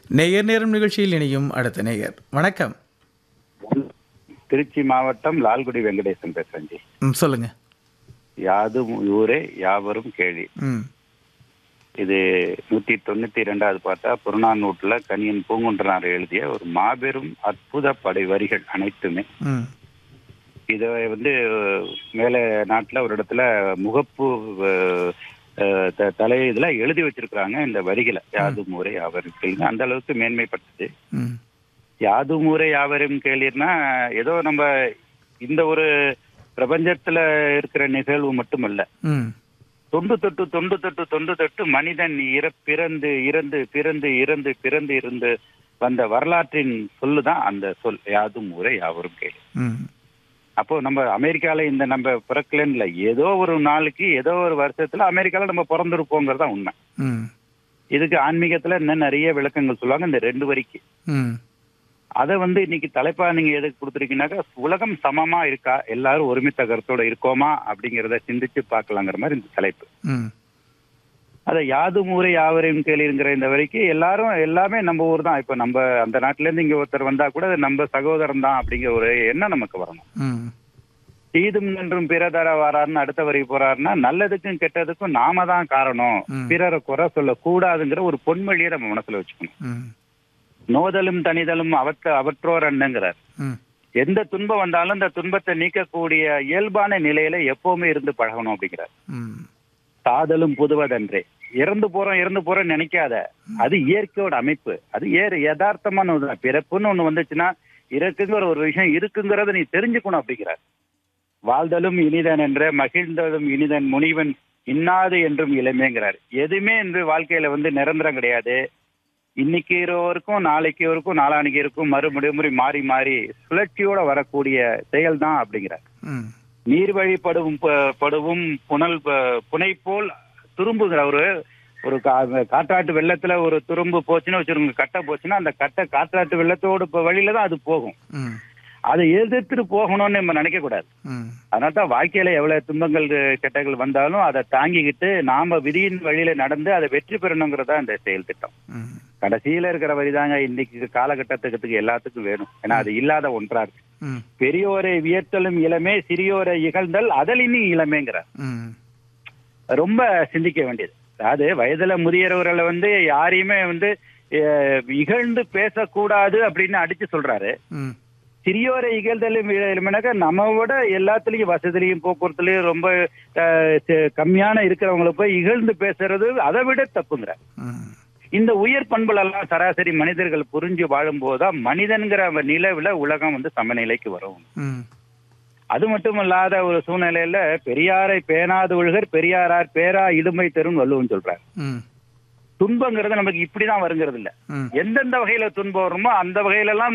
நேயர் நேரம் நிகழ்ச்சியில் இணையும் அடுத்த நேயர் வணக்கம் திருச்சி மாவட்டம் லால்குடி வெங்கடேசன் பேசுறேன் ஜி ம் சொல்லுங்க யாதும் ஊரே யாவரும் கேள்வி ம் இது நூத்தி தொண்ணூத்தி ரெண்டாவது பார்த்தா புறநானூற்றுல கனியன் பூங்குன்றனார் எழுதிய ஒரு மாபெரும் அற்புத படை வரிகள் அனைத்துமே ம் இதை வந்து மேல நாட்டுல ஒரு இடத்துல முகப்பு அஹ், அஹ், த- தலை இதுல எழுதி வச்சிருக்கிறாங்க இந்த வரிகளை யாதும் ஊரே யாவரும் கேள்வி அந்த அளவுக்கு மேன்மைப்பட்டது ம் யாதும் ஊரே யாவரும் கேளீர்னா ஏதோ நம்ம இந்த ஒரு பிரபஞ்சத்துல இருக்கிற நிகழ்வு மட்டுமல்ல ம் தொண்டு தொட்டு தொண்டு தொட்டு தொண்டு தொட்டு மனிதன் இற பிறந்து இறந்து பிறந்து இறந்து பிறந்து இருந்து வந்த வரலாற்றின் சொல்லுதான் அந்த சொல் யாதும் ஊரே யாவரும் கேளு ம் அப்போ நம்ம அமெரிக்கால இந்த நம்ம பிறக்கலன்னு இல்ல ஏதோ ஒரு நாளைக்கு ஏதோ ஒரு வருஷத்துல அமெரிக்கால நம்ம பிறந்திருப்போங்கிறது தான் உண்மை ம் இதுக்கு ஆன்மீகத்துல இன்னும் நிறைய விளக்கங்கள் சொல்லுவாங்க இந்த ரெண்டு வரிக்கு ம் அதை வந்து இன்னைக்கு தலைப்பா நீங்க எதுக்கு கொடுத்துருக்கீங்கன்னாக்கா உலகம் சமமா இருக்கா எல்லாரும் ஒருமித்த கருத்தோட இருக்கோமா அப்படிங்கறத சிந்திச்சு பார்க்கலாங்கிற மாதிரி இந்த தலைப்பு ம் அதை யாதும் ஊரே யாவரையும் கேளுங்கிற இந்த வரைக்கும் எல்லாரும் எல்லாமே நம்ம ஊர் தான் இப்ப நம்ம அந்த நாட்டுல இருந்து இங்க ஒருத்தர் வந்தா கூட அது நம்ம சகோதரன் தான் அப்படிங்கிற ஒரு எண்ணம் நமக்கு வரணும் ம் தீதும் நன்றும் பிறதர வாராருன்னு அடுத்த வரி போறாருன்னா நல்லதுக்கும் கெட்டதுக்கும் நாம தான் காரணம் ம். பிறரை குறை சொல்ல கூடாதுங்கிற ஒரு பொன்மொழியை நம்ம மனசுல வச்சுக்கணும் ம் நோதலும் தனிதலும் அவற்ற அவற்றோர் அண்ணங்கிறார் ம் எந்த துன்பம் வந்தாலும் இந்த துன்பத்தை நீக்கக்கூடிய இயல்பான நிலையில எப்பவுமே இருந்து பழகணும் அப்படிங்கிறார் ம் சாதலும் புதுவதன்றே இறந்து போறோம் இறந்து போறோம் நினைக்காத அது இயற்கையோட அமைப்பு அது ஏறு யதார்த்தமான ஒண்ணு பிறப்புன்னு ஒண்ணு வந்துச்சுன்னா இறக்குங்கிற ஒரு விஷயம் இருக்குங்கிறத நீ தெரிஞ்சுக்கணும் அப்படிங்கிறார் வாழ்தலும் இனிதன் என்ற மகிழ்ந்ததும் இனிதன் முனிவன் இன்னாது என்றும் இளமைங்கிறார் எதுவுமே இந்த வாழ்க்கையில வந்து நிரந்தரம் கிடையாது இன்னைக்கு இருவருக்கும் நாளைக்கு இருக்கும் நாளானிக்கு இருக்கும் மறுமுறை மாறி மாறி சுழற்சியோட வரக்கூடிய செயல் தான் அப்படிங்கிறார் ம் நீர் வழிபடும் ப- படுவும் புனல் ப- புனை போல் துரும்புங்கிற ஒரு ஒரு கா- காற்றாட்டு வெள்ளத்துல ஒரு துரும்பு போச்சுன்னு வச்சிருங்க கட்டை போச்சுன்னா அந்த கட்டை காற்றாட்டு வெள்ளத்தோட ப- வழியில தான் அது போகும் ம் அதை எதிர்த்துட்டு போகணும்னு நம்ம நினைக்க கூடாது ம் அதனால தான் வாழ்க்கையில எவ்வளவு துன்பங்கள் கெட்டங்கள் வந்தாலும் அதை தாங்கிக்கிட்டு நாம விதியின் வழியில நடந்து அதை வெற்றி பெறணுங்கிறதா இந்த செயல் திட்டம் ம் கடைசியில இருக்கிற வரிதாங்க இன்னைக்கு காலகட்டத்துக்கு எல்லாத்துக்கும் வேணும் ஏன்னா அது இல்லாத ஒன்றா இருக்கு ம் பெரியோரை வியத்தலும் இளமே சிறியோரை இகழ்ந்தல் அதலினி இளமேங்கிறார் ம் ரொம்ப சிந்திக்க வேண்டியது அதாவது வயதுல முதியவர்களை வந்து யாரையுமே வந்து அஹ், இகழ்ந்து பேசக்கூடாது அப்படின்னு அடிச்சு சொல்றாரு ம் சிறியோரை இகழ்தலும் இளமைனாக்கா நம்ம விட எல்லாத்துலயும் வசதிலையும் போக்குவரத்துலயும் ரொம்ப அஹ், சி- கம்மியான இருக்கிறவங்கள போய் இகழ்ந்து பேசுறது அதை விட தப்புங்கிற ம் இந்த உயர் பண்புகளெல்லாம் சராசரி மனிதர்கள் புரிஞ்சு வாழும்போதுதான் மனிதன்கிற நிலவுல உலகம் வந்து சமநிலைக்கு வரும் ம் அது மட்டும் இல்லாத ஒரு சூழ்நிலையில பெரியாரை பேணாத ஒழுகர் பெரியாரார் பேரா இடுமை தரும் வள்ளுவன் சொல்றாரு ம் துன்பங்கிறது நமக்கு இப்படிதான் வருங்கிறது இல்ல ம் எந்தெந்த வகையில துன்பம் வருமோ அந்த வகையில எல்லாம்